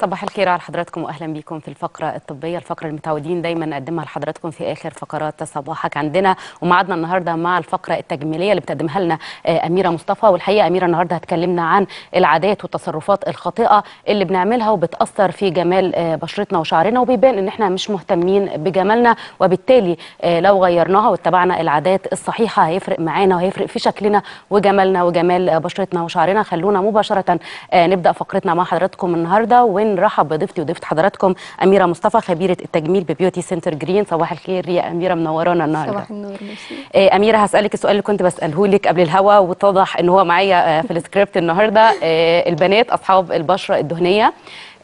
صباح الخير على حضراتكم واهلا بكم في الفقره الطبيه الفقره اللي متعودين دايما نقدمها لحضراتكم في اخر فقرات صباحك عندنا ومعادنا النهارده مع الفقره التجميليه اللي بتقدمها لنا آه، اميره مصطفى والحقيقه اميره النهارده هتكلمنا عن العادات والتصرفات الخاطئه اللي بنعملها وبتاثر في جمال آه، بشرتنا وشعرنا وبيبان ان احنا مش مهتمين بجمالنا وبالتالي آه، لو غيرناها واتبعنا العادات الصحيحه هيفرق معانا وهيفرق في شكلنا وجمالنا وجمال آه، بشرتنا وشعرنا خلونا مباشره آه، نبدا فقرتنا مع حضراتكم النهارده ونرحب بضيفتي وضيفه حضراتكم اميره مصطفى خبيره التجميل ببيوتي سنتر جرين صباح الخير يا اميره منورانا النهارده صباح النور ميرسي آه، اميره هسالك السؤال اللي كنت بساله لك قبل الهوا واتضح ان هو معايا آه، في السكريبت النهارده آه، البنات اصحاب البشره الدهنيه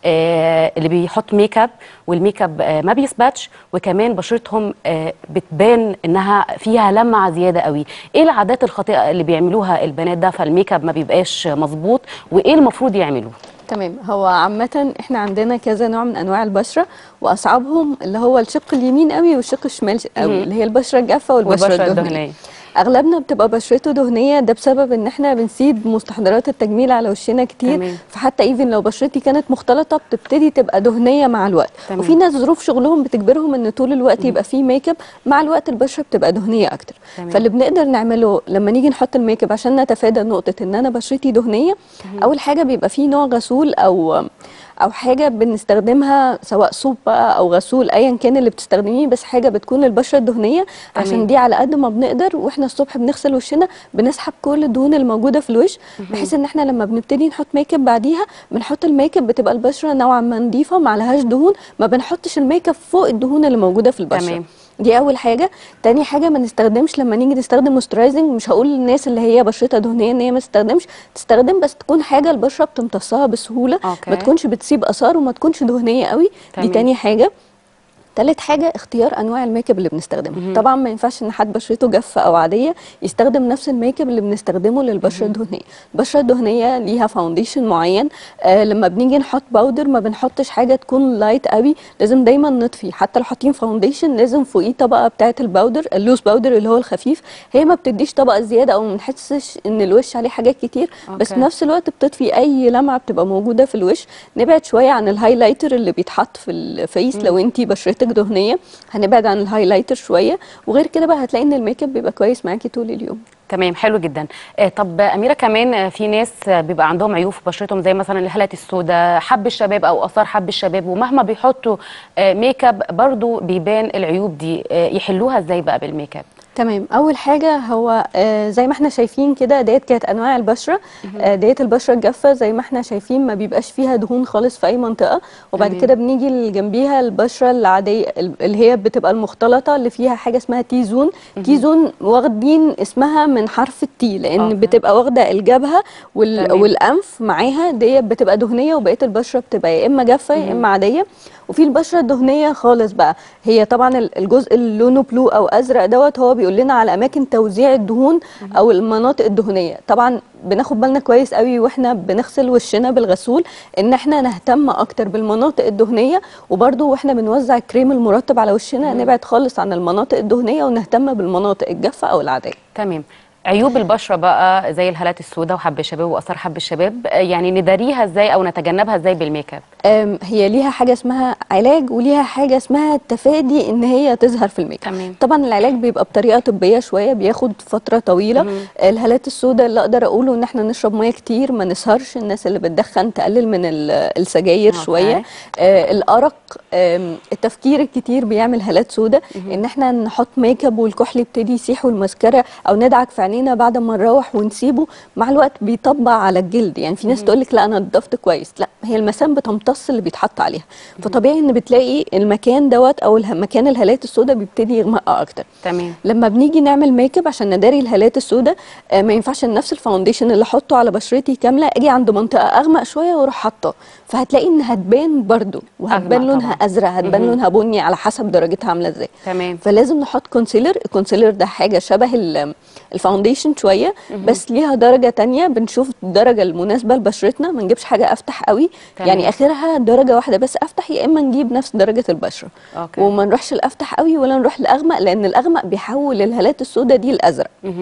آه، اللي بيحط ميك اب والميك اب آه، ما بيثبتش وكمان بشرتهم آه، بتبان انها فيها لمعه زياده قوي ايه العادات الخاطئه اللي بيعملوها البنات ده فالميك اب ما بيبقاش مظبوط وايه المفروض يعملوه تمام هو عامة احنا عندنا كذا نوع من انواع البشرة واصعبهم اللي هو الشق اليمين قوي والشق الشمال قوي مهم. اللي هي البشرة الجافة والبشرة, والبشره الدهنية. الدهنيه اغلبنا بتبقى بشرته دهنيه ده بسبب ان احنا بنسيب مستحضرات التجميل على وشنا كتير تمام. فحتى ايفن لو بشرتي كانت مختلطه بتبتدي تبقى دهنيه مع الوقت تمام. وفي ناس ظروف شغلهم بتجبرهم ان طول الوقت يبقى فيه ميك اب مع الوقت البشره بتبقى دهنيه اكتر تمام. فاللي بنقدر نعمله لما نيجي نحط الميك اب عشان نتفادى نقطه ان انا بشرتي دهنيه اول حاجه بيبقى فيه نوع غسول او او حاجه بنستخدمها سواء صوب بقى او غسول ايا كان اللي بتستخدميه بس حاجه بتكون للبشره الدهنيه تمام. عشان دي على قد ما بنقدر واحنا الصبح بنغسل وشنا بنسحب كل الدهون الموجوده في الوش بحيث ان احنا لما بنبتدي نحط ميك اب بعديها بنحط الميك اب بتبقى البشره نوعا ما نظيفه ما عليهاش دهون ما بنحطش الميك اب فوق الدهون اللي موجوده في البشره تمام. دي اول حاجه تاني حاجه ما نستخدمش لما نيجي نستخدم موسترايزنج مش هقول للناس اللي هي بشرتها دهنيه ان هي ما تستخدمش تستخدم بس تكون حاجه البشره بتمتصها بسهوله أوكي. ما تكونش بتسيب اثار وما تكونش دهنيه قوي تمام. دي تاني حاجه تالت حاجة اختيار أنواع الميك اب اللي بنستخدمها طبعا ما ينفعش إن حد بشرته جافة أو عادية يستخدم نفس الميك اب اللي بنستخدمه للبشرة الدهنية البشرة الدهنية ليها فاونديشن معين آه لما بنيجي نحط باودر ما بنحطش حاجة تكون لايت قوي لازم دايما نطفي حتى لو حاطين فاونديشن لازم فوقيه طبقة بتاعة الباودر اللوز باودر اللي هو الخفيف هي ما بتديش طبقة زيادة أو ما بنحسش إن الوش عليه حاجات كتير بس أوكي. في نفس الوقت بتطفي أي لمعة بتبقى موجودة في الوش نبعد شوية عن الهايلايتر اللي بيتحط في الفيس لو انتي بشرتك دهنية هنبعد عن الهايلايتر شويه وغير كده بقى هتلاقي ان الميك اب بيبقى كويس معاكي طول اليوم تمام حلو جدا آه، طب اميره كمان آه، في ناس آه، بيبقى عندهم عيوب في بشرتهم زي مثلا الهالات السوداء حب الشباب او اثار حب الشباب ومهما بيحطوا آه، ميك اب برضو بيبان العيوب دي آه، يحلوها ازاي بقى بالميك اب تمام اول حاجه هو آه زي ما احنا شايفين كده ديت كانت انواع البشره آه ديت البشره الجافه زي ما احنا شايفين ما بيبقاش فيها دهون خالص في اي منطقه وبعد تمام. كده بنيجي اللي جنبيها البشره العاديه اللي هي بتبقى المختلطه اللي فيها حاجه اسمها تي زون تي زون واخدين اسمها من حرف التي لان أوكي. بتبقى واخده الجبهه وال تمام. والانف معاها ديت بتبقى دهنيه وبقيه البشره بتبقى يا اما جافه يا اما عاديه وفي البشره الدهنيه خالص بقى هي طبعا ال- الجزء اللي لونه بلو او ازرق دوت هو بيقول لنا على اماكن توزيع الدهون او المناطق الدهنيه طبعا بناخد بالنا كويس قوي واحنا بنغسل وشنا بالغسول ان احنا نهتم اكتر بالمناطق الدهنيه وبرده واحنا بنوزع الكريم المرطب على وشنا نبعد خالص عن المناطق الدهنيه ونهتم بالمناطق الجافه او العاديه تمام عيوب البشره بقى زي الهالات السوداء وحب الشباب واثار حب الشباب آه، يعني نداريها ازاي او نتجنبها ازاي بالميك اب أم، هي ليها حاجه اسمها علاج وليها حاجه اسمها التفادي ان هي تظهر في الميك اب تمام. طبعا العلاج بيبقى بطريقه طبيه شويه بياخد فتره طويله الهالات السوداء اللي اقدر اقوله ان احنا نشرب ميه كتير ما نسهرش الناس اللي بتدخن تقلل من ال- السجاير أوكي. شويه آه الارق آم، التفكير الكتير بيعمل هالات سوداء ان احنا نحط ميك اب والكحل يبتدي يسيح والماسكارا او ندعك في عينينا بعد ما نروح ونسيبه مع الوقت بيطبع على الجلد يعني في ناس تقول لك لا انا نضفت كويس لا هي المسام بتمتص اللي بيتحط عليها فطبيعي ان بتلاقي المكان دوت او اله- مكان الهالات السوداء بيبتدي يغمق اكتر تمام لما بنيجي نعمل ميك اب عشان نداري الهالات السوداء آه ما ينفعش إن نفس الفاونديشن اللي احطه على بشرتي كامله اجي عند منطقه اغمق شويه واروح حاطاه فهتلاقي ان هتبان برضو وهتبان أغمق لونها طبعاً. ازرق هتبان لونها بني على حسب درجتها عامله ازاي تمام فلازم نحط كونسيلر الكونسيلر ده حاجه شبه ال- الفاونديشن شويه بس ليها درجه تانية بنشوف الدرجه المناسبه لبشرتنا ما نجيبش حاجه افتح قوي تمام. يعني اخرها درجه واحده بس افتح يا اما نجيب نفس درجه البشره أوكي. وما نروحش الافتح قوي ولا نروح الاغمق لان الاغمق بيحول الهالات السوداء دي لازرق مهم.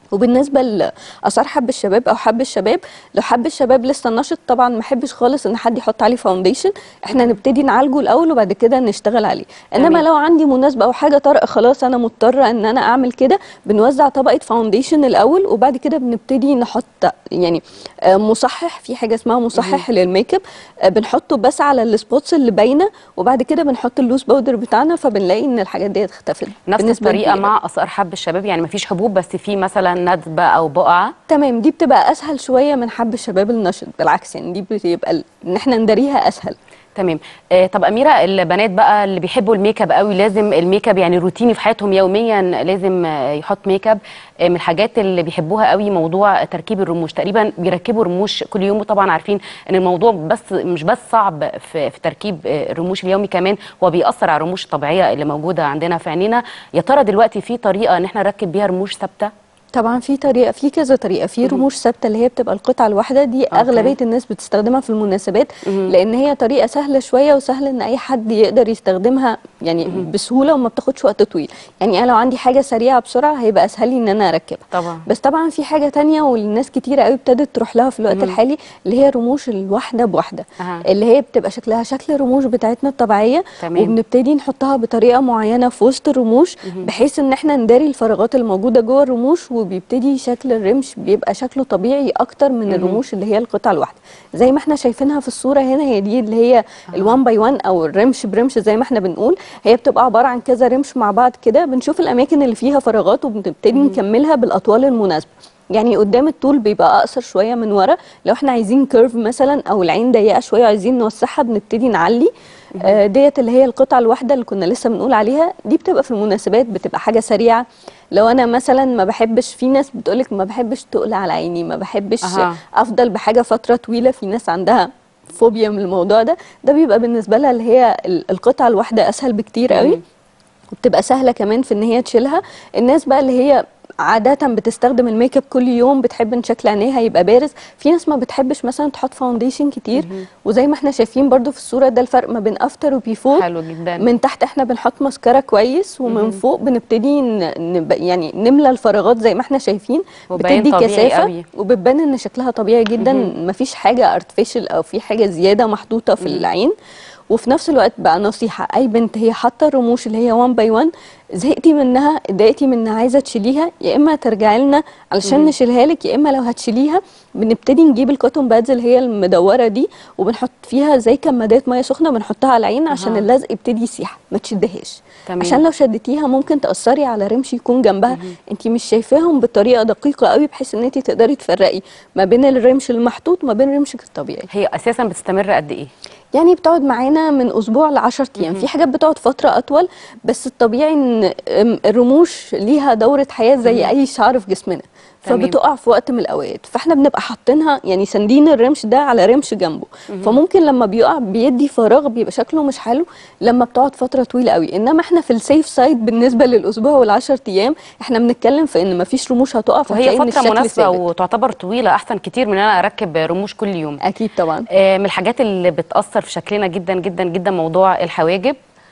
وبالنسبه لاثار حب الشباب او حب الشباب لو حب الشباب لسه نشط طبعا ما احبش خالص ان حد يحط عليه فاونديشن احنا نبتدي نعالجه الاول وبعد كده نشتغل عليه انما تمام. لو عندي مناسبه او حاجه طارئه خلاص انا مضطره ان انا اعمل كده بنوزع طبقه فاونديشن الاول وبعد كده بنبتدي نحط يعني آه، مصحح في حاجه اسمها مصحح للميك اب آه، بنحطه بس على السبوتس اللي باينه وبعد كده بنحط اللوز باودر بتاعنا فبنلاقي ان الحاجات دي اختفت نفس بنسبة الطريقه كبيرة. مع اثار حب الشباب يعني مفيش حبوب بس في مثلا ندبه او بقعه تمام دي بتبقى اسهل شويه من حب الشباب النشط بالعكس يعني دي بتبقى ال- ان احنا نداريها اسهل تمام آه طب اميره البنات بقى اللي بيحبوا الميك اب قوي لازم الميك اب يعني روتيني في حياتهم يوميا لازم آه، يحط ميك اب آه من الحاجات اللي بيحبوها قوي موضوع تركيب الرموش تقريبا بيركبوا رموش كل يوم وطبعا عارفين ان الموضوع بس مش بس صعب في, في تركيب آه، الرموش اليومي كمان هو بيأثر على الرموش الطبيعيه اللي موجوده عندنا في عينينا يا ترى دلوقتي في طريقه ان احنا نركب بيها رموش ثابته طبعا في طريقه في كذا طريقه في رموش ثابته اللي هي بتبقى القطعه الواحده دي أوكي. اغلبيه الناس بتستخدمها في المناسبات لان هي طريقه سهله شويه وسهل ان اي حد يقدر يستخدمها يعني بسهوله وما بتاخدش وقت طويل يعني انا لو عندي حاجه سريعه بسرعه هيبقى اسهل لي ان انا اركبها طبعا بس طبعا في حاجه تانية والناس كتيره قوي ابتدت تروح لها في الوقت الحالي اللي هي رموش الواحده بواحده أها. اللي هي بتبقى شكلها شكل الرموش بتاعتنا الطبيعيه تمام. وبنبتدي نحطها بطريقه معينه في وسط الرموش بحيث ان احنا نداري الفراغات الموجوده جوه الرموش وبيبتدي شكل الرمش بيبقى شكله طبيعي اكتر من الرموش اللي هي القطعه الواحده زي ما احنا شايفينها في الصوره هنا هي دي اللي هي الوان باي وان او الرمش برمش زي ما احنا بنقول هي بتبقى عباره عن كذا رمش مع بعض كده بنشوف الاماكن اللي فيها فراغات وبنبتدي نكملها بالاطوال المناسبه يعني قدام الطول بيبقى اقصر شويه من ورا لو احنا عايزين كيرف مثلا او العين ضيقه شويه وعايزين نوسعها بنبتدي نعلي آه، ديت اللي هي القطعه الواحده اللي كنا لسه بنقول عليها دي بتبقى في المناسبات بتبقى حاجه سريعه لو انا مثلا ما بحبش في ناس بتقولك ما بحبش تقل على عيني ما بحبش أها. افضل بحاجه فتره طويله في ناس عندها فوبيا من الموضوع ده ده بيبقى بالنسبه لها اللي هي ال- القطعه الواحده اسهل بكتير قوي وبتبقى سهله كمان في ان هي تشيلها الناس بقى اللي هي عادة بتستخدم الميك اب كل يوم بتحب ان شكل عينيها يبقى بارز في ناس ما بتحبش مثلا تحط فاونديشن كتير وزي ما احنا شايفين برضو في الصورة ده الفرق ما بين افتر وبيفور حلو جدا من تحت احنا بنحط ماسكارا كويس ومن فوق بنبتدي ن- نب... يعني نملى الفراغات زي ما احنا شايفين وباين بتدي طبيعي كثافه قوي. وبتبان ان شكلها طبيعي جدا مفيش حاجه ارتفيشال او في حاجه زياده محطوطه في العين وفي نفس الوقت بقى نصيحه اي بنت هي حاطه الرموش اللي هي 1 باي 1 زهقتي منها اتضايقتي منها عايزه تشيليها يا اما ترجعي لنا علشان نشيلها لك يا اما لو هتشيليها بنبتدي نجيب الكوتون بادز اللي هي المدوره دي وبنحط فيها زي كمادات ميه سخنه بنحطها على العين عشان أها. اللزق يبتدي يسيح ما تشدهاش تمام. عشان لو شدتيها ممكن تاثري على رمش يكون جنبها انت مش شايفاهم بطريقه دقيقه قوي بحيث ان انت تقدري تفرقي ما بين الرمش المحطوط وما بين رمشك الطبيعي هي اساسا بتستمر قد ايه يعني بتقعد معانا من اسبوع ل 10 ايام في حاجات بتقعد فتره اطول بس الطبيعي ان أم، الرموش ليها دوره حياه زي اي شعر في جسمنا تمام. فبتقع في وقت من الاوقات فاحنا بنبقى حاطينها يعني ساندين الرمش ده على رمش جنبه فممكن لما بيقع بيدي فراغ بيبقى شكله مش حلو لما بتقعد فتره طويله قوي انما احنا في السيف سايد بالنسبه للاسبوع وال10 ايام احنا بنتكلم في ان مفيش رموش هتقع وهي فهتلاقي ان فتره الشكل مناسبه ثابت وتعتبر طويله احسن كتير من ان انا اركب رموش كل يوم اكيد طبعا آه، من الحاجات اللي بتأثر في شكلنا جدا جدا جدا موضوع الحواجب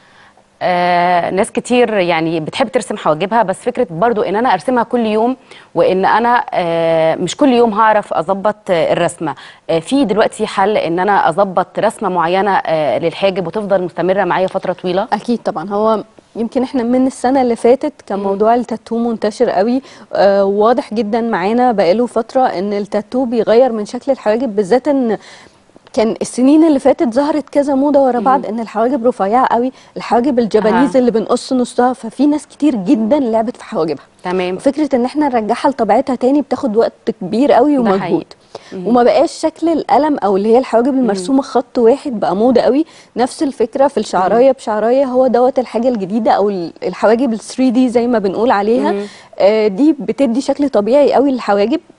آه ناس كتير يعني بتحب ترسم حواجبها بس فكرة برضو ان انا ارسمها كل يوم وان انا آه مش كل يوم هعرف اظبط آه الرسمة آه في دلوقتي حل ان انا اظبط رسمة معينة آه للحاجب وتفضل مستمرة معايا فترة طويلة اكيد طبعا هو يمكن احنا من السنه اللي فاتت كان موضوع التاتو منتشر قوي آه واضح جدا معانا بقاله فتره ان التاتو بيغير من شكل الحواجب بالذات ان كان السنين اللي فاتت ظهرت كذا موضه ورا بعض ان الحواجب رفيعه قوي الحواجب الجبانيز أها. اللي بنقص نصها ففي ناس كتير جدا لعبت في حواجبها تمام فكره ان احنا نرجعها لطبيعتها تاني بتاخد وقت كبير قوي ده ومجهود حقيقي. وما بقاش شكل القلم او اللي هي الحواجب المرسومه خط واحد بقى موضه قوي نفس الفكره في الشعرايه بشعرايه هو دوت الحاجه الجديده او ال- الحواجب ال 3 دي زي ما بنقول عليها آه دي بتدي شكل طبيعي قوي للحواجب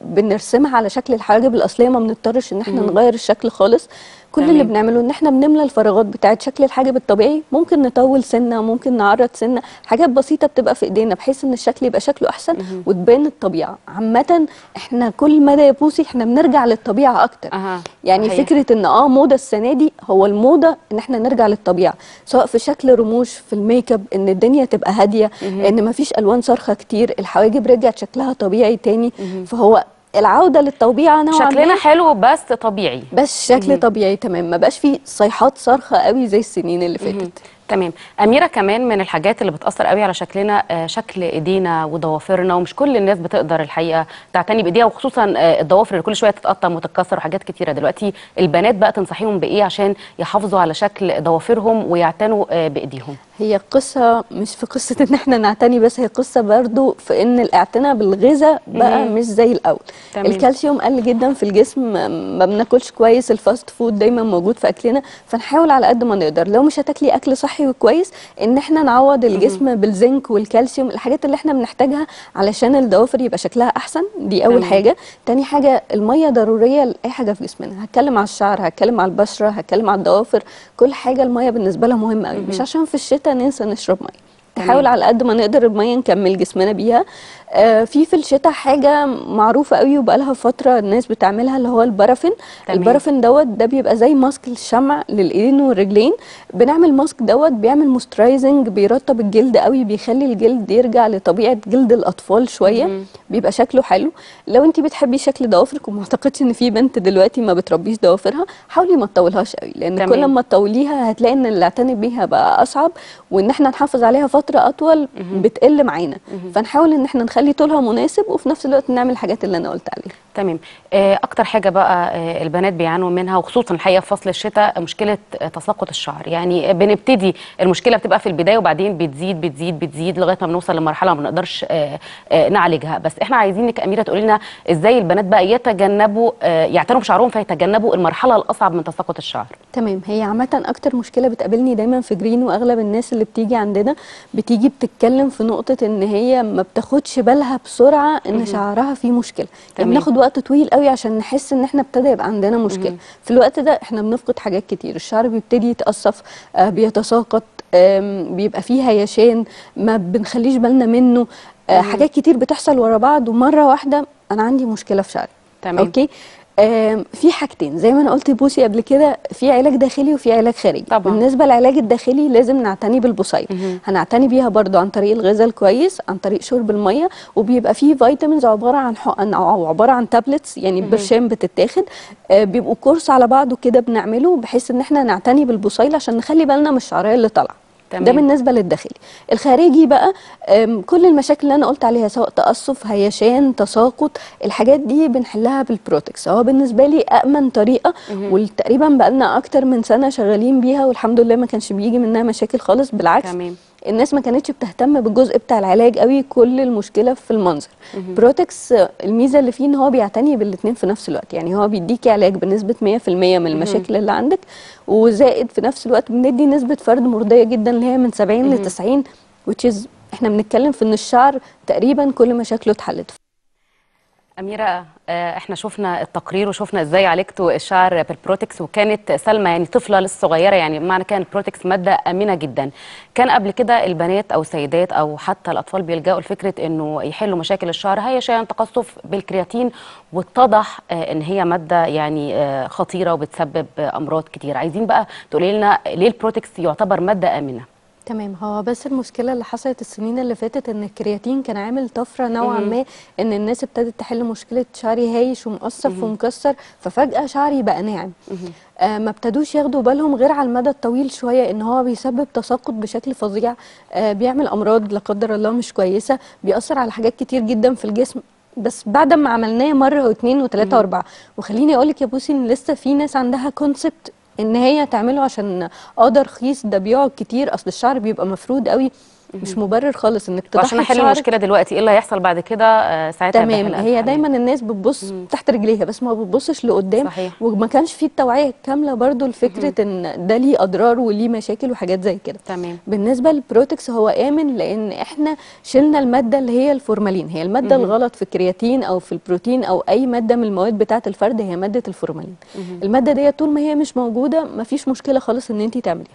بنرسمها على شكل الحواجب الاصليه ما بنضطرش ان احنا مهم. نغير الشكل خالص كل اللي تمام. بنعمله ان احنا بنملى الفراغات بتاعت شكل الحاجب الطبيعي ممكن نطول سنه ممكن نعرض سنه حاجات بسيطه بتبقى في ايدينا بحيث ان الشكل يبقى شكله احسن مهم. وتبان الطبيعه عامه احنا كل مدى يا بوسي احنا بنرجع للطبيعه اكتر اها يعني صحيح. فكره ان اه موضه السنه دي هو الموضه ان احنا نرجع للطبيعه سواء في شكل رموش في الميك اب ان الدنيا تبقى هاديه مهم. ان مفيش الوان صارخه كتير الحواجب رجعت شكلها طبيعي تاني مهم. فهو العوده للطبيعه نوعا شكلنا ما حلو بس طبيعي بس شكل مهم. طبيعي تمام ما بقاش فيه صيحات صارخه قوي زي السنين اللي مهم. فاتت تمام أميرة كمان من الحاجات اللي بتأثر قوي على شكلنا آه، شكل إيدينا وضوافرنا ومش كل الناس بتقدر الحقيقة تعتني بإيديها وخصوصا آه، الضوافر اللي كل شوية تتقطم وتتكسر وحاجات كتيرة دلوقتي البنات بقى تنصحيهم بإيه عشان يحافظوا على شكل ضوافرهم ويعتنوا آه، بإيديهم هي قصة مش في قصة ان احنا نعتني بس هي قصة برضو في ان الاعتناء بالغذاء بقى مهم. مش زي الاول تمام. الكالسيوم قل جدا في الجسم ما بناكلش كويس الفاست فود دايما موجود في اكلنا فنحاول على قد ما نقدر لو مش هتاكلي اكل صحي وكويس ان احنا نعوض الجسم بالزنك والكالسيوم الحاجات اللي احنا بنحتاجها علشان الضوافر يبقى شكلها احسن دي اول تمام. حاجة تاني حاجة المية ضرورية لأي حاجة في جسمنا هتكلم على الشعر هتكلم على البشرة هتكلم على الضوافر كل حاجة المية بالنسبة لها مهمة قوي مش عشان في الشتاء ننسى نشرب مية تمام. نحاول على قد ما نقدر المية نكمل جسمنا بيها آه في في الشتاء حاجة معروفة قوي وبقالها فترة الناس بتعملها اللي هو البرافين تمام. البرافين دوت ده بيبقى زي ماسك الشمع للايدين والرجلين بنعمل ماسك دوت بيعمل موسترايزنج بيرطب الجلد قوي بيخلي الجلد يرجع لطبيعة جلد الأطفال شوية مهم. بيبقى شكله حلو لو انت بتحبي شكل ضوافرك وما اعتقدش ان في بنت دلوقتي ما بتربيش ضوافرها حاولي ما تطولهاش قوي لان تمام. كل ما تطوليها هتلاقي ان الاعتناء بيها بقى اصعب وان احنا نحافظ عليها فتره اطول بتقل معانا فنحاول ان احنا نخلي طولها مناسب وفي نفس الوقت نعمل الحاجات اللي انا قلت عليها تمام آه، اكتر حاجه بقى آه، البنات بيعانوا منها وخصوصا الحقيقه في فصل الشتاء مشكله آه، تساقط الشعر يعني بنبتدي المشكله بتبقى في البدايه وبعدين بتزيد بتزيد بتزيد لغايه ما بنوصل لمرحله ما بنقدرش آه، آه، نعالجها بس احنا عايزينك اميره تقولي لنا ازاي البنات بقى يتجنبوا آه، يعتنوا بشعرهم فيتجنبوا المرحله الاصعب من تساقط الشعر تمام هي عامة أكتر مشكلة بتقابلني دايما في جرين وأغلب الناس اللي بتيجي عندنا بتيجي بتتكلم في نقطة إن هي ما بتاخدش بالها بسرعة إن شعرها فيه مشكلة تمام. يعني بناخد وقت طويل قوي عشان نحس إن إحنا ابتدى يبقى عندنا مشكلة في الوقت ده إحنا بنفقد حاجات كتير الشعر بيبتدي يتقصف آه بيتساقط آم، بيبقى فيه هيشان ما بنخليش بالنا منه آه حاجات كتير بتحصل ورا بعض ومرة واحدة أنا عندي مشكلة في شعري تمام. أوكي آم، في حاجتين زي ما انا قلت بوسي قبل كده في علاج داخلي وفي علاج خارجي طبعا. بالنسبه للعلاج الداخلي لازم نعتني بالبصيل مهم. هنعتني بيها برضو عن طريق الغذاء الكويس عن طريق شرب الميه وبيبقى فيه فيتامينز عباره عن حقن او عباره عن تابلتس يعني برشام بتتاخد آه، بيبقوا كورس على بعضه كده بنعمله بحيث ان احنا نعتني بالبصيل عشان نخلي بالنا من الشعريه اللي طالعه تمام. ده بالنسبه للداخلي الخارجي بقى أم، كل المشاكل اللي انا قلت عليها سواء تقصف هيشان تساقط الحاجات دي بنحلها بالبروتكس هو بالنسبه لي امن طريقه وتقريبا بقى لنا اكتر من سنه شغالين بيها والحمد لله ما كانش بيجي منها مشاكل خالص بالعكس تمام. الناس ما كانتش بتهتم بالجزء بتاع العلاج قوي كل المشكله في المنظر بروتكس آه، الميزه اللي فيه ان هو بيعتني بالاثنين في نفس الوقت يعني هو بيديكي علاج بنسبه 100% من المشاكل اللي عندك وزائد في نفس الوقت بندي نسبه فرد مرضيه جدا اللي هي من 70 ل 90 which is احنا بنتكلم في ان الشعر تقريبا كل مشاكله اتحلت أميرة آه، احنا شفنا التقرير وشفنا ازاي عالجتوا الشعر بالبروتكس وكانت سلمى يعني طفلة لسه صغيرة يعني بمعنى كان البروتكس مادة آمنة جدا كان قبل كده البنات أو السيدات أو حتى الأطفال بيلجأوا لفكرة إنه يحلوا مشاكل الشعر هيشان تقصف بالكرياتين واتضح آه، إن هي مادة يعني آه، خطيرة وبتسبب آه، أمراض كتير عايزين بقى تقولي لنا ليه البروتكس يعتبر مادة آمنة تمام هو بس المشكله اللي حصلت السنين اللي فاتت ان الكرياتين كان عامل طفره نوعا ما ان الناس ابتدت تحل مشكله شعري هايش ومقصف ومكسر ففجاه شعري بقى ناعم آه ما ابتدوش ياخدوا بالهم غير على المدى الطويل شويه ان هو بيسبب تساقط بشكل فظيع آه بيعمل امراض لا قدر الله مش كويسه بيأثر على حاجات كتير جدا في الجسم بس بعد ما عملناه مره واثنين وثلاثه واربعه وخليني اقول لك يا بوسي ان لسه في ناس عندها كونسبت ان هي تعمله عشان اه ده رخيص ده بيقعد كتير اصل الشعر بيبقى مفرود قوي مش مبرر خالص انك تضحي وعشان احل بشعرك المشكله دلوقتي ايه اللي هيحصل بعد كده آه، ساعتها يبقى تمام حلقة هي حقيقية. دايما الناس بتبص تحت رجليها بس ما بتبصش لقدام صحيح. وما كانش فيه التوعيه الكامله برضو لفكره ان ده ليه اضرار وليه مشاكل وحاجات زي كده تمام بالنسبه للبروتكس هو امن لان احنا شلنا الماده اللي هي الفورمالين هي الماده الغلط في الكرياتين او في البروتين او اي ماده من المواد بتاعه الفرد هي ماده الفورمالين الماده دي طول ما هي مش موجوده مفيش مشكله خالص ان انت تعمليها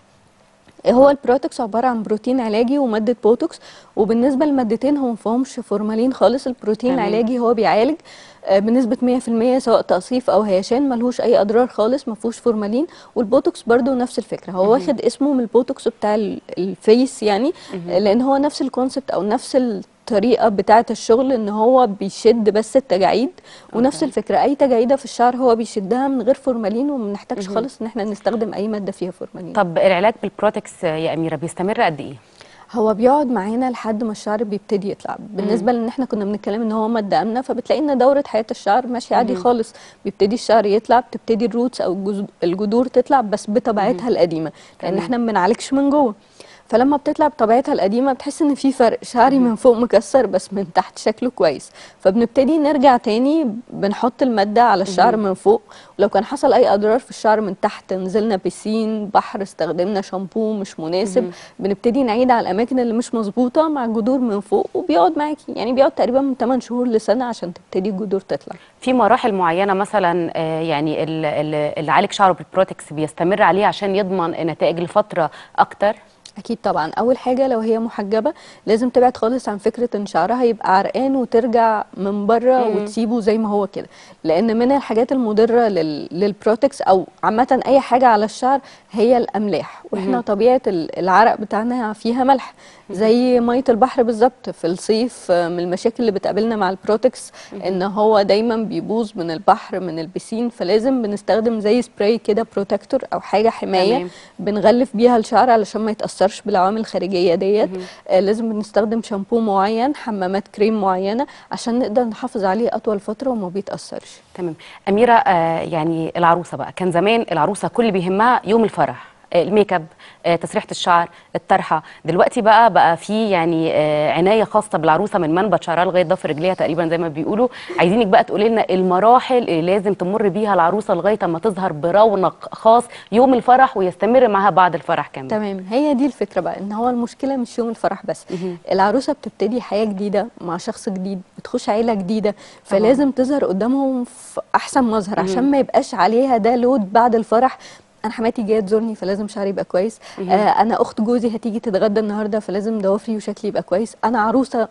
هو البروتكس عباره عن بروتين علاجي وماده بوتوكس وبالنسبه للمادتين هم مفهومش فورمالين خالص البروتين تمام. العلاجي هو بيعالج آه، بنسبه 100% سواء تقصيف او هيشان ملهوش اي اضرار خالص ما فيهوش فورمالين والبوتوكس برضو نفس الفكره هو واخد اسمه من البوتوكس بتاع ال- الفيس يعني آه، لان هو نفس الكونسبت او نفس الطريقه بتاعه الشغل ان هو بيشد بس التجاعيد ونفس أوكي. الفكره اي تجاعيده في الشعر هو بيشدها من غير فورمالين وما بنحتاجش خالص ان احنا نستخدم اي ماده فيها فورمالين طب العلاج بالبروتكس آه، يا اميره بيستمر قد ايه هو بيقعد معانا لحد ما الشعر بيبتدي يطلع بالنسبه لان احنا كنا بنتكلم ان هو ماده امنه فبتلاقي ان دوره حياه الشعر ماشيه عادي خالص بيبتدي الشعر يطلع بتبتدي الروتس او الجذ- الجذور تطلع بس بطبيعتها القديمه لان تمام. احنا ما بنعالجش من جوه فلما بتطلع بطبيعتها القديمه بتحس ان في فرق شعري من فوق مكسر بس من تحت شكله كويس فبنبتدي نرجع تاني بنحط الماده على الشعر من فوق ولو كان حصل اي اضرار في الشعر من تحت نزلنا بيسين بحر استخدمنا شامبو مش مناسب بنبتدي نعيد على الاماكن اللي مش مظبوطه مع الجذور من فوق وبيقعد معاكي يعني بيقعد تقريبا من 8 شهور لسنه عشان تبتدي الجذور تطلع في مراحل معينه مثلا آه، يعني ال- ال- اللي عالج شعره بالبروتكس بيستمر عليه عشان يضمن نتائج لفتره اكتر اكيد طبعا اول حاجه لو هي محجبه لازم تبعد خالص عن فكره ان شعرها يبقى عرقان وترجع من بره وتسيبه زي ما هو كده لان من الحاجات المضره لل... للبروتكس او عامه اي حاجه على الشعر هي الاملاح واحنا طبيعه ال- العرق بتاعنا فيها ملح زي ميه البحر بالظبط في الصيف آه، من المشاكل اللي بتقابلنا مع البروتكس ان هو دايما بيبوظ من البحر من البسين فلازم بنستخدم زي سبراي كده بروتكتور او حاجه حمايه تمام. بنغلف بيها الشعر علشان ما يتاثرش بالعوامل الخارجيه ديت آه لازم بنستخدم شامبو معين حمامات كريم معينه عشان نقدر نحافظ عليه اطول فتره وما بيتاثرش تمام اميره آه، يعني العروسه بقى كان زمان العروسه كل اللي بيهمها يوم الفرح آه، الميك اب آه، تسريحه الشعر الطرحه دلوقتي بقى بقى في يعني آه، عنايه خاصه بالعروسه من منبت شعرها لغايه ضفر رجليها تقريبا زي ما بيقولوا عايزينك بقى تقولي لنا المراحل اللي لازم تمر بيها العروسه لغايه اما تظهر برونق خاص يوم الفرح ويستمر معاها بعد الفرح كمان تمام هي دي الفكره بقى ان هو المشكله مش يوم الفرح بس العروسه بتبتدي حياه جديده مع شخص جديد بتخش عيله جديده فلازم تظهر قدامهم في احسن مظهر عشان ما يبقاش عليها ده لود بعد الفرح انا حماتي جايه تزورني فلازم شعري يبقى كويس آه انا اخت جوزي هتيجي تتغدى النهارده فلازم ضوافري وشكلي يبقى كويس انا عروسه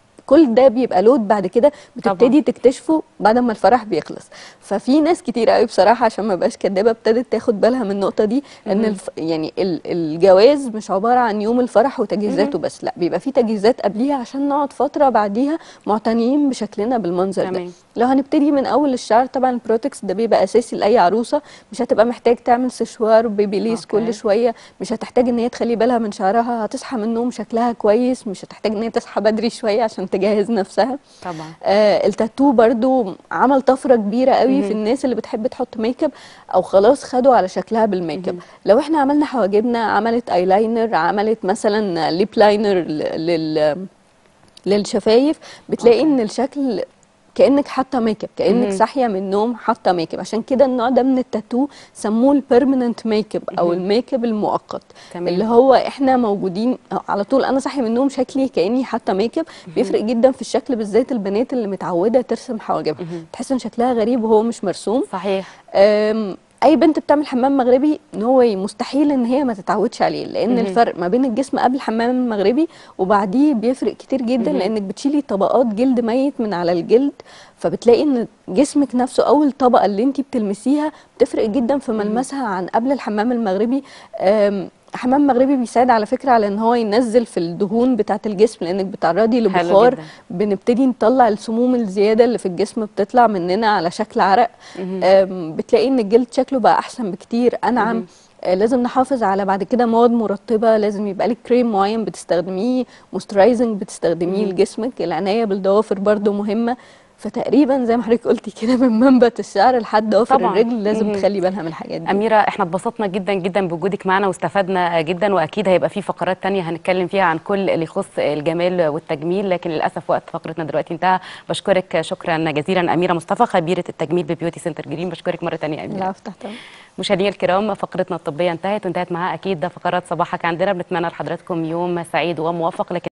كل ده بيبقى لود بعد كده بتبتدي تكتشفه بعد ما الفرح بيخلص ففي ناس كتير قوي بصراحه عشان ما بقاش كدابه ابتدت تاخد بالها من النقطه دي ان الف... يعني ال- الجواز مش عباره عن يوم الفرح وتجهيزاته بس لا بيبقى في تجهيزات قبليها عشان نقعد فتره بعديها معتنيين بشكلنا بالمنظر ده تمام. لو هنبتدي من اول الشعر طبعا البروتكس ده بيبقى اساسي لاي عروسه مش هتبقى محتاج تعمل سشوار وبيبي ليس أوكي. كل شويه مش هتحتاج ان هي تخلي بالها من شعرها هتصحى من النوم شكلها كويس مش هتحتاج ان هي تصحى بدري شويه عشان تجهز نفسها طبعا آه التاتو برضو عمل طفره كبيره قوي في الناس اللي بتحب تحط ميك اب او خلاص خدوا على شكلها بالميك اب لو احنا عملنا حواجبنا عملت ايلاينر عملت مثلا ليب لاينر لل للشفايف بتلاقي أوكي. ان الشكل كانك حاطه ميك اب كانك صاحيه من النوم حاطه ميك اب عشان كده النوع ده من التاتو سموه البيرمننت ميك اب او الميك اب المؤقت تمام. اللي هو احنا موجودين على طول انا صاحيه من النوم شكلي كاني حاطه ميك اب بيفرق جدا في الشكل بالذات البنات اللي متعوده ترسم حواجبها تحس ان شكلها غريب وهو مش مرسوم صحيح أم، اي بنت بتعمل حمام مغربي ان هو مستحيل ان هي ما تتعودش عليه لان الفرق ما بين الجسم قبل الحمام المغربي وبعديه بيفرق كتير جدا لانك بتشيلي طبقات جلد ميت من على الجلد فبتلاقي ان جسمك نفسه اول طبقه اللي انت بتلمسيها بتفرق جدا في ملمسها عن قبل الحمام المغربي أم، حمام مغربي بيساعد على فكره على ان هو ينزل في الدهون بتاعه الجسم لانك بتعرضي حلو لبخار جدا. بنبتدي نطلع السموم الزياده اللي في الجسم بتطلع مننا على شكل عرق أم، بتلاقي ان الجلد شكله بقى احسن بكتير انعم آه، لازم نحافظ على بعد كده مواد مرطبه لازم يبقى لك كريم معين بتستخدميه موسترايزنج بتستخدميه لجسمك العنايه بالضوافر برضو مهمه فتقريبا زي ما حضرتك قلتي كده من منبت الشعر لحد ضوافر طبعاً. الرجل لازم مهم. تخلي بالها من الحاجات دي أميرة احنا اتبسطنا جدا جدا بوجودك معنا واستفدنا جدا وأكيد هيبقى في فقرات تانية هنتكلم فيها عن كل اللي يخص الجمال والتجميل لكن للأسف وقت فقرتنا دلوقتي انتهى بشكرك شكرا جزيلا أميرة مصطفى خبيرة التجميل ببيوتي سنتر جرين بشكرك مرة تانية يا أميرة لا افتح طبعا مشاهدينا الكرام فقرتنا الطبية انتهت وانتهت معاها أكيد فقرات صباحك عندنا بنتمنى لحضراتكم يوم سعيد وموفق لكن